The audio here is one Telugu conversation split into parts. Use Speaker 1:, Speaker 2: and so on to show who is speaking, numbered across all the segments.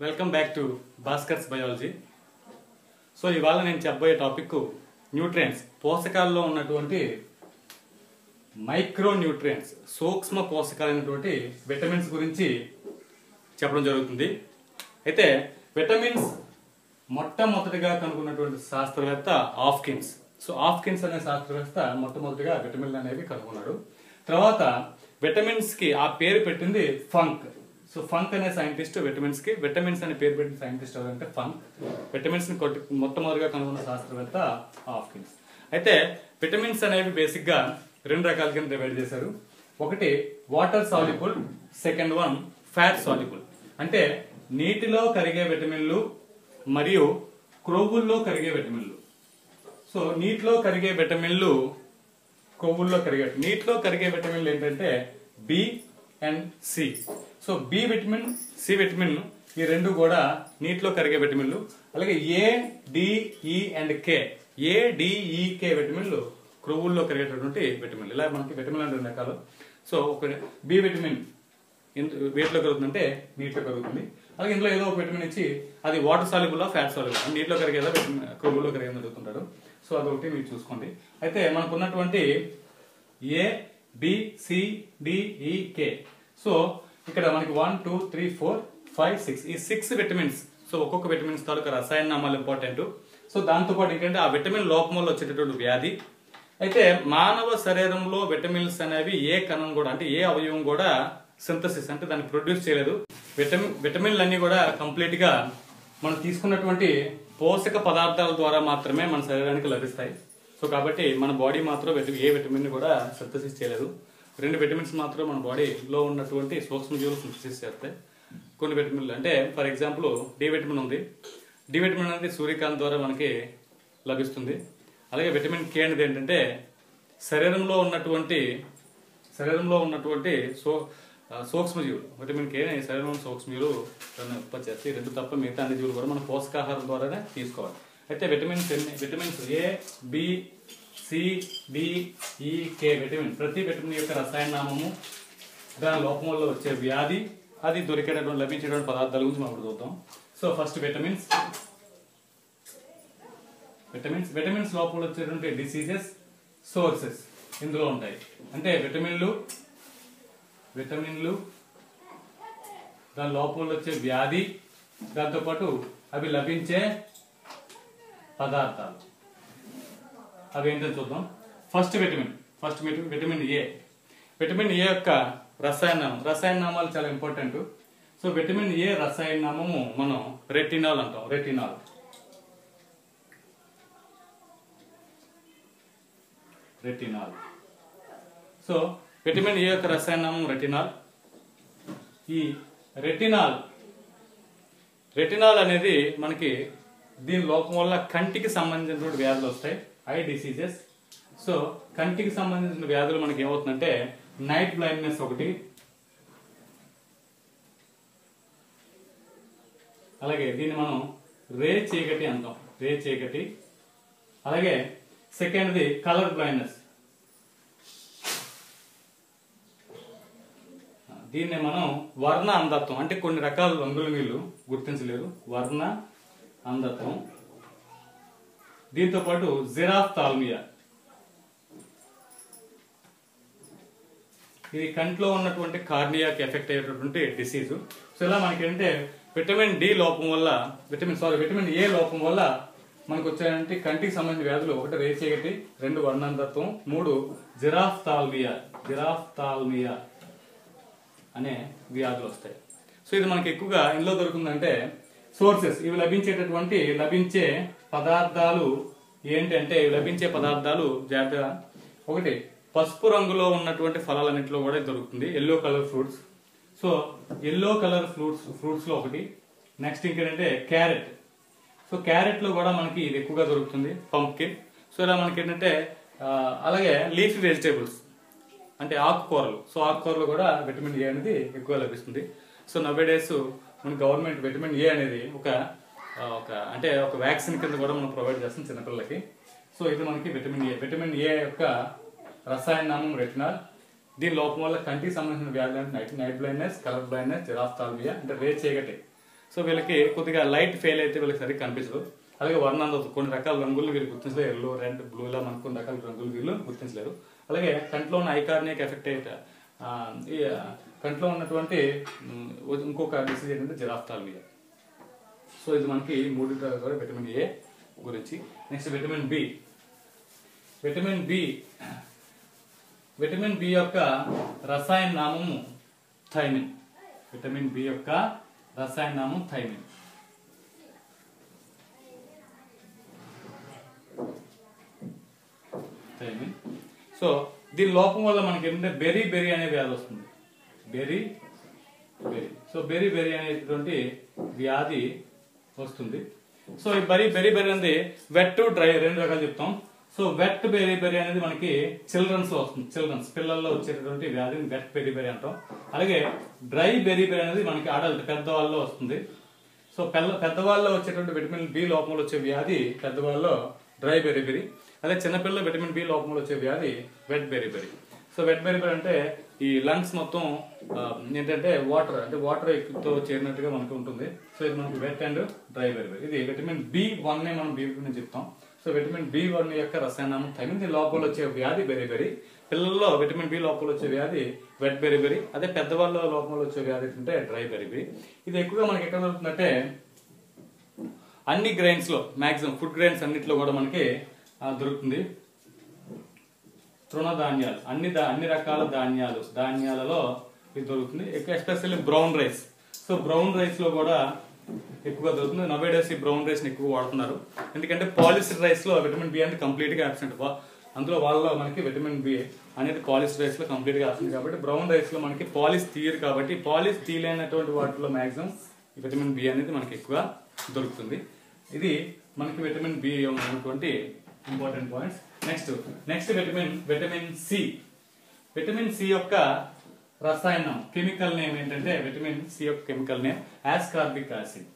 Speaker 1: welcome back to Bhaskar's biology so ఇవాళ నేను చెప్పబోయే టాపిక్ న్యూట్రియంట్స్ పోషకాల్లో ఉన్నటువంటి మైక్రో న్యూట్రియంట్స్ సూక్ష్మ పోషకాలైనటువంటి విటమిన్స్ గురించి చెప్పడం జరుగుతుంది అయితే విటమిన్స్ మొట్టమొదటిగా కనుగొన్నటువంటి శాస్త్రవేత్త ఆఫ్కిన్స్ సో ఆఫ్కిన్స్ అనే శాస్త్రవేత్త మొట్టమొదటిగా విటమిన్లు అనేవి కనుగొన్నాడు తర్వాత విటమిన్స్ కి ఆ పేరు పెట్టింది ఫంక్ సో ఫంక్ అనే సైంటిస్ట్ విటమిన్స్ కి విటమిన్స్ అనే పేరు పెట్టిన సైంటిస్ట్ ఎవరంటే ఫంక్ విటమిన్స్ ని కొట్టి మొట్టమొదటిగా కనుగొన్న శాస్త్రవేత్త ఆఫ్కిన్స్ అయితే విటమిన్స్ అనేవి బేసిక్ గా రెండు రకాల కింద డివైడ్ చేశారు ఒకటి water soluble second one fat soluble అంటే నీటిలో కరిగే విటమిన్లు మరియు క్రొవ్వుల్లో కరిగే విటమిన్లు సో నీటిలో కరిగే విటమిన్లు కొవ్వుల్లో కరిగే నీటిలో కరిగే విటమిన్లు ఏంటంటే B and C so B vitamin C vitamin ఈ రెండు కూడా నీటిలో కరిగే విటమిన్లు అలాగే A D E and K A D E K విటమిన్లు క్రొవ్వుల్లో కరిగేటటువంటి విటమిన్లు ఇలా మనకి విటమిన్ అంటే రెండు రకాలు సో ఒక బి విటమిన్ ఇందు- వేటిలో కలుగుతుందంటే నీటిలో కలుగుతుంది అలాగే ఇందులో ఏదో ఒక విటమిన్ ఇచ్చి అది వాటర్ సాల్యుబుల్ ఫ్యాట్ సాల్యుబుల్ నీటిలో కరిగేదా విటమిన్ క్రొవ్వులో కరిగేదా అడుగుతుంటారు సో అదొకటి మీరు చూసుకోండి అయితే మనకు ఉన్నటువంటి A B C D E K so ఇక్కడ మనకి one two three four five six ఈ సిక్స్ విటమిన్స్ సో ఒక్కొక్క విటమిన్స్ తాలూకా రసాయన నామాలు ఇంపార్టెంట్ సో దాంతో పాటు ఏంటంటే ఆ విటమిన్ లోపం వల్ల వచ్చేటటువంటి వ్యాధి అయితే మానవ శరీరంలో విటమిన్స్ అనేవి ఏ కణం కూడా అంటే ఏ అవయవం కూడా సింథసిస్ అంటే దాన్ని ప్రొడ్యూస్ చేయలేదు విటమిన్ విటమిన్లు అన్ని కూడా కంప్లీట్ గా మనం తీసుకున్నటువంటి పోషక పదార్థాల ద్వారా మాత్రమే మన శరీరానికి లభిస్తాయి సో కాబట్టి మన బాడీ మాత్రం విట- ఏ విటమిన్ కూడా సింథసిస్ చేయలేదు రెండు విటమిన్స్ మాత్రం మన బాడీలో ఉన్నటువంటి సూక్ష్మజీవులు సింథసిస్ చేస్తాయి కొన్ని విటమిన్లు అంటే ఫర్ ఎగ్జాంపుల్ డి విటమిన్ ఉంది డి విటమిన్ అనేది సూర్యకాంతి ద్వారా మనకి లభిస్తుంది అలాగే విటమిన్ కే అనేది ఏంటంటే శరీరంలో ఉన్నటువంటి శరీరంలో ఉన్నటువంటి సో ఆ, సూక్ష్మజీవులు విటమిన్ కే శరీరంలో ఉన్న సూక్ష్మజీవులు దాన్ని ఉత్పత్తి చేస్తాయి ఈ రెండు తప్ప మిగతా అన్ని జీవులు కూడా మనం పోషకాహారం ద్వారానే తీసుకోవాలి అయితే విటమిన్స్ ఎన్ని vitamins A B C D E K vitamin ప్రతి విటమిన్ యొక్క రసాయన నామము దాని లోపం వల్ల వచ్చే వ్యాధి అది దొరికేటటువంటి లభించేటువంటి పదార్థాల గురించి మనం ఇప్పుడు చూద్దాం so first vitamins vitamins vitamins లోపల వచ్చేటువంటి డిసీజెస్ సోర్సెస్ ఇందులో ఉంటాయి అంటే విటమిన్లు విటమిన్లు దాని లోపల వచ్చే వ్యాధి దాంతోపాటు అవి లభించే పదార్థాలు అవి ఏంటో చూద్దాం first vitamin first vitamin vitamin A vitamin A యొక్క రసాయన నామం రసాయన నామాలు చాలా ఇంపార్టెంట్ సో విటమిన్ ఏ రసాయన నామము మనం రెటినాల్ అంటాం retinol retinol so vitamin A యొక్క రసాయన నామం రెటినాల్ ఈ రెటినాల్ రెటినాల్ అనేది మనకి దీని లోపం వల్ల కంటికి సంబంధించినటువంటి వ్యాధులు వస్తాయి ఐ డిసీజెస్ సో కంటికి సంబంధించిన వ్యాధులు మనకి ఏమవుతుందంటే నైట్ బ్లైండ్నెస్ ఒకటి అలాగే దీన్ని మనం రే చీకటి అంటాం రే చీకటి అలాగే సెకండ్ది కలర్ బ్లైండ్నెస్ దీన్ని మనం వర్ణ అంధత్వం అంటే కొన్ని రకాల రంగులు వీళ్ళు గుర్తించలేరు వర్ణ అంధత్వం దీంతో పాటు జిరాఫ్ తాల్మియా ఇది కంట్లో ఉన్నటువంటి కార్నియాకి ఎఫెక్ట్ అయ్యేటటువంటి డిసీజ్ సో ఇలా మనకి ఏంటంటే విటమిన్ డి లోపం వల్ల విటమిన్ సారీ విటమిన్ ఏ లోపం వల్ల మనకు వచ్చేటువంటి కంటికి సంబంధించిన వ్యాధులు ఒకటి రేచీకటి రెండు వర్ణాంధత్వం మూడు జిరాఫ్ తాల్మియా జిరాఫ్ తాల్మియా అనే వ్యాధులు వస్తాయి సో ఇది మనకి ఎక్కువగా ఇందులో దొరుకుతుందంటే సోర్సెస్ ఇవి లభించేటటువంటి లభించే పదార్థాలు ఏంటంటే ఇవి లభించే పదార్థాలు జాగ్రత్తగా ఒకటి పసుపు రంగులో ఉన్నటువంటి ఫలాలన్నింటిలో కూడా ఇది దొరుకుతుంది yellow colour fruits so yellow colour fruits fruits లో ఒకటి నెక్స్ట్ ఇంకేంటంటే క్యారెట్ సో క్యారెట్ లో కూడా మనకి ఇది ఎక్కువగా దొరుకుతుంది పంప్కిన్ సో ఇలా మనకి ఏంటంటే ఆ, అలాగే లీఫ్ వెజిటేబుల్స్ అంటే ఆకుకూరలు సో ఆకుకూరలు కూడా విటమిన్ ఏ అనేది ఎక్కువ లభిస్తుంది సో నవ్వే డేస్ మన గవర్నమెంట్ విటమిన్ ఏ అనేది ఒక ఆ, ఒక అంటే ఒక వ్యాక్సిన్ కింద కూడా మనం ప్రొవైడ్ చేస్తాం చిన్నపిల్లలకి సో ఇది మనకి విటమిన్ ఏ విటమిన్ ఏ యొక్క రసాయన నామం రెటినాల్ దీని లోపం వల్ల కంటికి సంబంధించిన వ్యాధులు అంటే night night blindness colour blindness xerophthalmia అంటే రే చీకటి సో వీళ్ళకి కొద్దిగా లైట్ ఫెయిల్ అయితే వీళ్ళకి సరిగ్గా కనిపించదు అలాగే వర్ణాలు కొన్ని రకాల రంగులు వీళ్ళు గుర్తించలేరు ఎల్లో రెడ్ బ్లూ ఇలా మనకు కొన్ని రకాల రంగులు వీళ్ళు గుర్తించలేరు అలాగే కంట్లో ఉన్న ఐకార్నిక్ ఎఫెక్ట్ అయితే ఆ, ఈ ఆ, కంట్లో ఉన్నటువంటి ఉమ్, ఇంకొక డిసీజ్ ఏంటంటే జిరాఫ్తాల్మియా సో ఇది మనకి మూడు కూడా విటమిన్ ఏ గురించి next vitamin B vitamin B vitamin B యొక్క రసాయన నామము థైమిన్ విటమిన్ బి యొక్క రసాయన నామం థైమిన్ థైమిన్ సో దీని లోపం వల్ల మనకి ఏంటంటే బెరీ బెరీ అనే వ్యాధి వస్తుంది beriberi so beriberi అనేటువంటి వ్యాధి వస్తుంది సో ఈ బరీ బెరీ బెరీ అనేది వెట్ డ్రై రెండు రకాలు చెప్తాం సో వెట్ బెరీ బెరీ అనేది మనకి చిల్డ్రన్స్ లో వస్తుంది చిల్డ్రన్స్ పిల్లల్లో వచ్చేటటువంటి వ్యాధిని వెట్ బెరీ బెరీ అంటాం అలాగే డ్రై బెరీ బెరీ అనేది మనకి అడల్ట్ పెద్దవాళ్ళలో వస్తుంది సో పెద్ద పెద్దవాళ్ళలో వచ్చేటువంటి విటమిన్ బి లోపంలో వచ్చే వ్యాధి పెద్దవాళ్ళలో డ్రై బెరీ బెరీ అదే చిన్నపిల్లల విటమిన్ బి లోపంలో వచ్చే వ్యాధి wet beriberi so wet beriberi అంటే ఈ లంగ్స్ మొత్తం ఆ, ఏంటంటే వాటర్ అంటే వాటర్ తో చేరినట్టుగా మనకు ఉంటుంది సో ఇది మనకి wet and dry beriberi ఇది విటమిన్ బి వన్ నే మనం బి విటమిన్ చెప్తాం సో విటమిన్ బి వన్ యొక్క రసాయనామం థైమిన్ దీని లోపల వచ్చే వ్యాధి బెరీ బెరీ పిల్లల్లో విటమిన్ బి లోపల వచ్చే వ్యాధి వెట్ బెరీ బెరీ అదే పెద్దవాళ్ళ లోపల వచ్చే వ్యాధి అంటే డ్రై బెరీ బెరీ ఇది ఎక్కువగా మనకి ఎక్కడ దొరుకుతుందంటే అన్ని గ్రెయిన్స్ లో మాక్సిమం ఫుడ్ గ్రెయిన్స్ అన్నిట్లో కూడా మనకి ఆ, దొరుకుతుంది తృణధాన్యాలు అన్ని దా- అన్ని రకాల ధాన్యాలు ధాన్యాలలో ఇది దొరుకుతుంది ఎక్కువ especially brown rice so brown rice లో కూడా ఎక్కువగా దొరుకుతుంది నవే డేస్ ఈ బ్రౌన్ రైస్ ని ఎక్కువ వాడుతున్నారు ఎందుకంటే పాలిస్డ్ రైస్ లో విటమిన్ బి అనేది కంప్లీట్ గా అబ్సెంట్ అందులో వాళ్ళలో మనకి విటమిన్ బి అనేది పాలిస్డ్ రైస్ లో కంప్లీట్ గా అబ్సెంట్ కాబట్టి బ్రౌన్ రైస్ లో మనకి పాలిస్ తీయరు కాబట్టి పాలిస్ తీయలేనటువంటి వాటిలో మాక్సిమం విటమిన్ బి అనేది మనకి ఎక్కువ దొరుకుతుంది ఇది మనకి విటమిన్ బి ఉన్నటువంటి important points next next vitamin vitamin C vitamin C యొక్క రసాయనం కెమికల్ నేమ్ ఏంటంటే విటమిన్ సి యొక్క chemical name ascorbic acid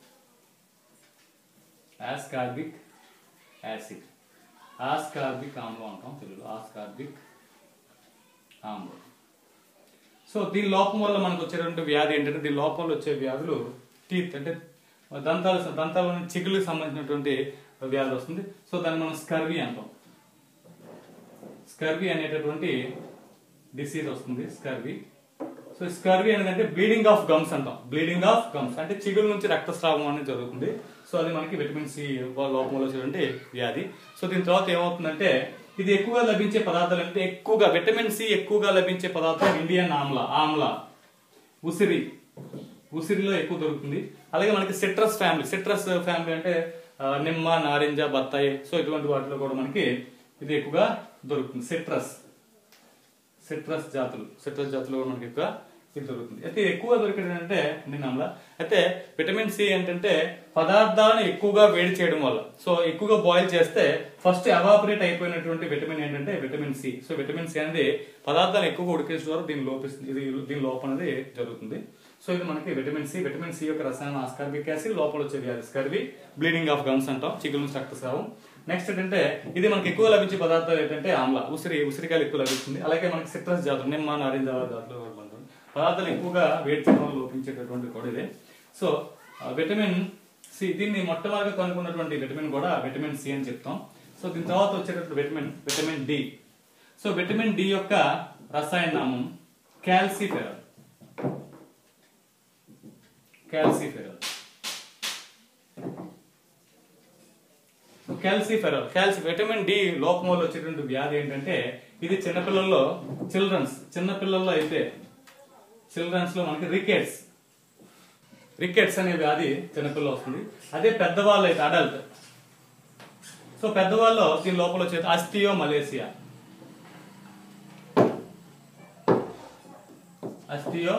Speaker 1: ascorbic acid ascorbic ఆమ్లం అంటాం తెలుగులో ఆస్కార్బిక్ ఆమ్లం సో దీని లోపం వల్ల మనకు వచ్చేటువంటి వ్యాధి ఏంటంటే దీని లోపంలో వచ్చే వ్యాధులు టీత్ అంటే దంతాలు దంతాల చిగుళ్ళకి సంబంధించినటువంటి వ్యాధి వస్తుంది సో దాన్ని మనం స్కర్వీ అంటాం స్కర్వీ అనేటటువంటి డిసీజ్ వస్తుంది స్కర్వీ సో స్కర్వీ ఏంటంటే బ్లీడింగ్ ఆఫ్ గమ్స్ అంటాం బ్లీడింగ్ ఆఫ్ గమ్స్ అంటే చిగురు నుంచి రక్తస్రావం అనేది జరుగుతుంది సో అది మనకి విటమిన్ సి లోపంలో వచ్చేటువంటి వ్యాధి సో దీని తర్వాత ఏమవుతుందంటే ఇది ఎక్కువగా లభించే పదార్థాలు అంటే ఎక్కువగా విటమిన్ సి ఎక్కువగా లభించే పదార్థం ఇండియన్ ఆమ్లా ఆమ్లా ఉసిరి ఉసిరిలో ఎక్కువ దొరుకుతుంది అలాగే మనకి సిట్రస్ ఫ్యామిలీ సిట్రస్ ఫ్యామిలీ అంటే ఆ, నిమ్మ నారింజ బత్తాయి సో ఇటువంటి వాటిలో కూడా మనకి ఇది ఎక్కువగా దొరుకుతుంది సిట్రస్ సిట్రస్ జాతులు సిట్రస్ జాతులు కూడా మనకి ఎక్కువ ఇది దొరుకుతుంది అయితే ఎక్కువ దొరికేది అంటే నిన్న అయితే విటమిన్ సి ఏంటంటే పదార్థాలను ఎక్కువగా వేడి చేయడం వల్ల సో ఎక్కువగా బాయిల్ చేస్తే ఫస్ట్ ఎవాపరేట్ అయిపోయినటువంటి విటమిన్ ఏంటంటే vitamin C so vitamin C అనేది పదార్థాలు ఎక్కువగా ఉడికేసిన ద్వారా దీని లోపిస్తుంది ఇది దీని లోపం అనేది జరుగుతుంది సో ఇది మనకి విటమిన్ సి విటమిన్ సి యొక్క రసాయనం ఆస్కార్బిక్ యాసిడ్ లోపల వచ్చే వ్యాధి స్కర్వి బ్లీడింగ్ ఆఫ్ గమ్స్ అంటాం చిగురు నుంచి రక్తస్రావం నెక్స్ట్ ఏంటంటే ఇది మనకి ఎక్కువ లభించే పదార్థాలు ఏంటంటే ఆమ్ల ఉసిరి ఉసిరికాయలు ఎక్కువ లభిస్తుంది అలాగే మనకి సిట్రస్ జాతులు నిమ్మ నారింజ జాతులు కూడా మనకు పదార్థాలు ఎక్కువగా వేడి చేయడం వల్ల లోపించేటటువంటి కూడా ఇదే సో ఆ, విటమిన్ సి దీన్ని మొట్టమొదటిగా కనుక్కున్నటువంటి విటమిన్ కూడా విటమిన్ సి అని చెప్తాం సో దీని తర్వాత వచ్చేటటువంటి vitamin vitamin D so vitamin D యొక్క రసాయన నామం క్యాల్సిఫెరల్ క్యాల్సిఫెరల్ క్యాల్సిఫెరల్ క్యాల్సి విటమిన్ డి లోపం వల్ల వచ్చేటువంటి వ్యాధి ఏంటంటే ఇది చిన్నపిల్లల్లో చిల్డ్రన్స్ చిన్నపిల్లల్లో అయితే చిల్డ్రన్స్ లో మనకి రికెట్స్ రికెట్స్ అనే వ్యాధి చిన్నపిల్ల వస్తుంది అదే పెద్దవాళ్ళు అయితే అడల్ట్ సో పెద్దవాళ్ళు దీని లోపల వచ్చేది అస్థియో మలేసియా అస్థియో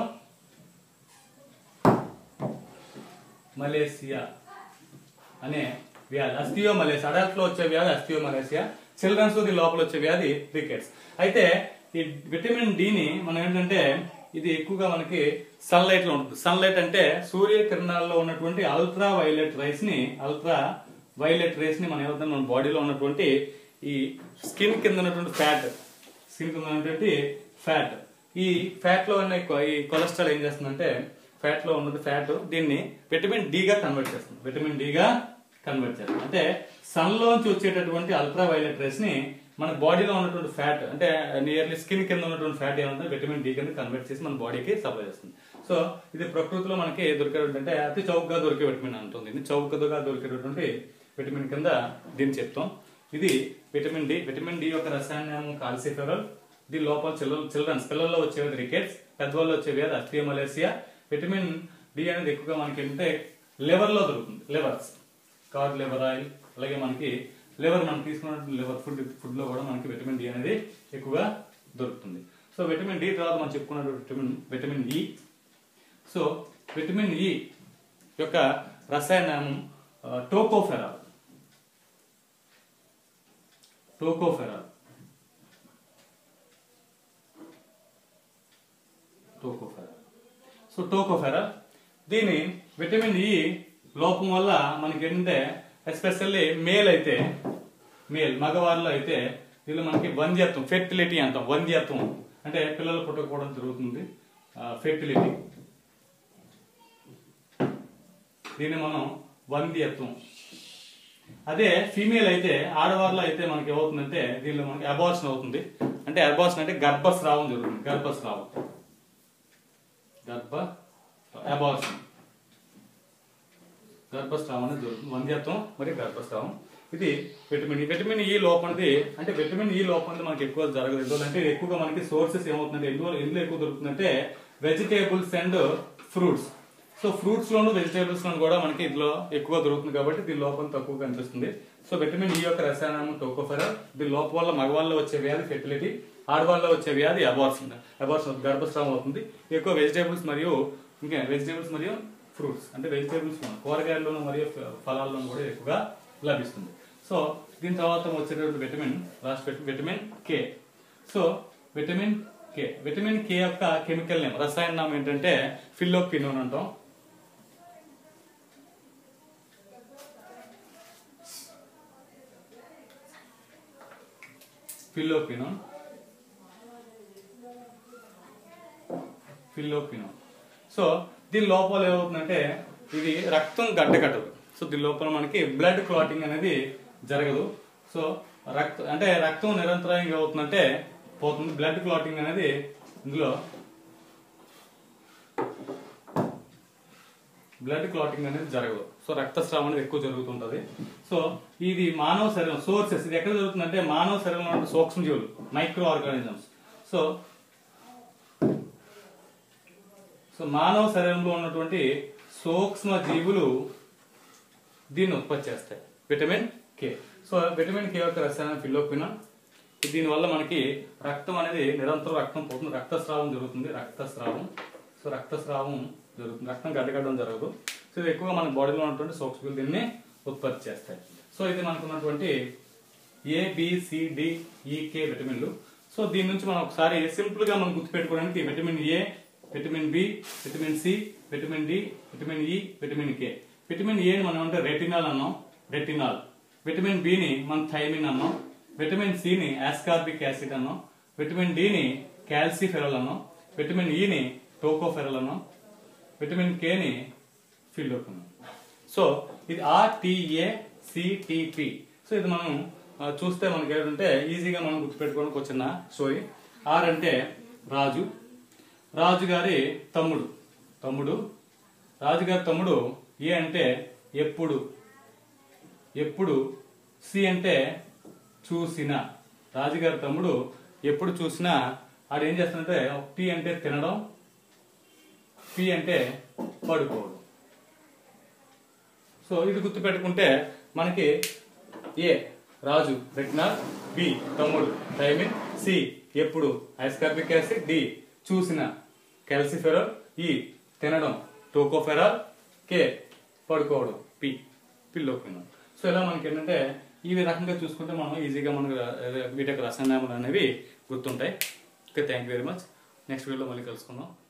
Speaker 1: మలేసియా అనే వ్యాధి అస్థియో మలేసియా అడల్ట్ లో వచ్చే వ్యాధి అస్థియో మలేసియా చిల్డ్రన్స్ దీని లోపల వచ్చే వ్యాధి రికెట్స్ అయితే ఈ విటమిన్ ని మనం ఏంటంటే ఇది ఎక్కువగా మనకి సన్లైట్ లో ఉంటుంది సన్లైట్ అంటే సూర్య కిరణాల్లో ఉన్నటువంటి అల్ట్రా వైలెట్ రైస్ ని అల్ట్రా వైలెట్ రేస్ ని మనం ఏమవుతుంది మన బాడీలో ఉన్నటువంటి ఈ స్కిన్ కింద ఉన్నటువంటి ఫ్యాట్ స్కిన్ కింద ఉన్నటువంటి ఫ్యాట్ ఈ ఫ్యాట్ లో ఉన్న కొ- ఈ కొలెస్ట్రాల్ ఏం చేస్తుందంటే ఫ్యాట్ లో ఉన్నది ఫ్యాట్ దీన్ని విటమిన్ డి గా కన్వర్ట్ చేస్తుంది విటమిన్ డి గా కన్వర్ట్ చేస్తుంది అంటే సన్ లోంచి వచ్చేటటువంటి అల్ట్రా వైలెట్ రేస్ ని మన బాడీలో ఉన్నటువంటి ఫ్యాట్ అంటే నియర్లీ స్కిన్ కింద ఉన్నటువంటి ఫ్యాట్ ఏమంటే విటమిన్ డి కింద కన్వర్ట్ చేసి మన బాడీకి సప్లై చేస్తుంది సో ఇది ప్రకృతిలో మనకి దొరికేటువంటి అంటే అతి చౌకగా దొరికే విటమిన్ అంటుంది ఇది చౌకగా దొరికేటటువంటి విటమిన్ కింద దీన్ని చెప్తాం ఇది విటమిన్ డి విటమిన్ డి యొక్క రసాయనం కాల్సిఫెరల్ దీని లోపల చిల్డ్రన్ చిల్డ్రన్స్ పిల్లల్లో వచ్చేది రికెట్స్ పెద్దవాళ్ళు వచ్చే వ్యాధి అస్ట్రియా మలేసియా విటమిన్ డి అనేది ఎక్కువగా మనకి ఏంటంటే లివర్ లో దొరుకుతుంది లివర్స్ కార్డ్ లివర్ ఆయిల్ అలాగే మనకి లివర్ మనం తీసుకున్న లివర్ ఫుడ్ ఫుడ్ లో కూడా మనకి విటమిన్ డి అనేది ఎక్కువగా దొరుకుతుంది సో విటమిన్ డి తర్వాత మనం చెప్పుకున్న vitamin vitamin E so vitamin E యొక్క రసాయనం tocopherol tocopherol tocopherol so tocopherol దీని విటమిన్ ఇ లోపం వల్ల మనకి ఏంటంటే ఎస్పెషల్లీ మేల్ అయితే మేల్ మగవారిలో అయితే దీనిలో మనకి వంద్యత్వం ఫెర్టిలిటీ అంటాం వంద్యత్వం అంటే పిల్లలు పుట్టకపోవడం జరుగుతుంది ఫెర్టిలిటీ దీన్ని మనం వంద్యత్వం అదే ఫీమేల్ అయితే ఆడవారిలో అయితే మనకి ఏమవుతుందంటే దీనిలో మనకి అబార్షన్ అవుతుంది అంటే అబార్షన్ అంటే గర్భస్రావం జరుగుతుంది గర్భస్రావం గర్భ అబార్షన్ గర్భస్రావం అనేది జరుగుతుంది వంధ్యత్వం మరియు గర్భస్రావం ఇది విటమిన్ ఈ విటమిన్ ఈ లోపంది అంటే విటమిన్ ఈ లోపంది మనకి ఎక్కువ జరగదు ఎందువల్ల అంటే ఎక్కువగా మనకి సోర్సెస్ ఏమవుతుందంటే ఎందువల్ల ఎందులో ఎక్కువ దొరుకుతుందంటే vegetables and fruits so fruits లోను వెజిటేబుల్స్ లోను కూడా మనకి ఇందులో ఎక్కువ దొరుకుతుంది కాబట్టి దీని లోపం తక్కువ కనిపిస్తుంది సో విటమిన్ ఈ యొక్క రసాయనం టోకోఫెరల్ దీని లోపం వల్ల మగవాళ్ళలో వచ్చే వ్యాధి ఫెర్టిలిటీ ఆడవాళ్ళలో వచ్చే వ్యాధి అబార్షన్ అబార్షన్ గర్భస్రావం అవుతుంది ఎక్కువ వెజిటేబుల్స్ మరియు ఇంకా వెజిటేబుల్స్ మరియు ఫ్రూట్స్ అంటే వెజిటేబుల్స్ కూరగాయల్లోనూ మరియు ఫ- ఫలాల్లోనూ కూడా ఎక్కువగా లభిస్తుంది సో దీని తర్వాత వచ్చేటటువంటి vitamin last vitamin K so vitamin K vitamin K యొక్క కెమికల్ నేమ్ రసాయన నామం ఏంటంటే ఫిల్లోక్వినోన్ అంటాం ఫిల్లోక్వినోన్ ఫిల్లోక్వినోన్ సో దీని లోపల ఏమవుతుందంటే ఇది రక్తం గడ్డకట్టదు సో దీని లోపల మనకి బ్లడ్ క్లాటింగ్ అనేది జరగదు సో రక్త అంటే రక్తం నిరంతరం ఏమవుతుందంటే పోతుంది బ్లడ్ క్లాటింగ్ అనేది ఇందులో బ్లడ్ క్లాటింగ్ అనేది జరగదు సో రక్తస్రావం అనేది ఎక్కువ జరుగుతుంటది సో ఇది మానవ శరీరం సోర్సెస్ ఇది ఎక్కడ జరుగుతుందంటే మానవ శరీరంలో ఉన్న సూక్ష్మజీవులు మైక్రో ఆర్గానిజమ్స్ సో సో మానవ శరీరంలో ఉన్నటువంటి సూక్ష్మ జీవులు దీన్ని ఉత్పత్తి చేస్తాయి vitamin K so vitamin K యొక్క రసాయనం ఫిలోక్వినాన్ దీనివల్ల మనకి రక్తం అనేది నిరంతరం రక్తం పోతుంది రక్తస్రావం జరుగుతుంది రక్తస్రావం సో రక్తస్రావం జరుగుతుంది రక్తం గడ్డగడ్డం జరగదు సో ఇది ఎక్కువగా మన బాడీలో ఉన్నటువంటి సూక్ష్మజీవులు దీన్ని ఉత్పత్తి చేస్తాయి సో ఇది మనకు ఉన్నటువంటి ఏ బిసిడి ఈకే విటమిన్లు సో దీని నుంచి మనం ఒకసారి సింపుల్ గా మనం గుర్తుపెట్టుకోవడానికి vitamin A vitamin B vitamin C vitamin D vitamin E vitamin K vitamin ఏని మనం అంటే రెటినాల్ అన్నాం రెటినాల్ విటమిన్ బిని మనం థైమిన్ అన్నాం విటమిన్ సిని ఆస్కార్బిక్ యాసిడ్ అన్నాం విటమిన్ డిని కాల్సిఫెరల్ అన్నాం విటమిన్ ఈని టోకోఫెరల్ అన్నాం విటమిన్ కేని ఫిల్లోక్ అన్నాం సో ఇది ఆర్టీఏ సిటిపి సో ఇది మనం ఆ, చూస్తే మనకి ఏంటంటే ఈజీగా మనం గుర్తుపెట్టుకోవడానికి ఒక చిన్న స్టోరీ ఆర్ అంటే రాజు రాజు గారి తమ్ముడు తమ్ముడు రాజుగారి తమ్ముడు ఏ అంటే ఎప్పుడు ఎప్పుడు సి అంటే చూసిన రాజుగారి తమ్ముడు ఎప్పుడు చూసినా ఆడు ఏం చేస్తాడంటే టీ అంటే తినడం పి అంటే పడుకోవడం సో ఇది గుర్తుపెట్టుకుంటే మనకి ఏ రాజు రెగ్నార్ బి తమ్ముడు థైమిన్ సి ఎప్పుడు ఐస్కార్బిక్ యాసిడ్ డి చూసిన క్యాల్సిఫెరల్ ఈ తినడం టోకోఫెరాల్ కే పడుకోవడం పి పిల్లోకినం సో ఇలా మనకి ఏంటంటే ఈ రకంగా చూసుకుంటే మనం ఈజీగా మనకు వీటి యొక్క రసాయనాలు అనేవి గుర్తుంటాయి okay thank you very much next వీడియోలో మళ్ళీ కలుసుకుందాం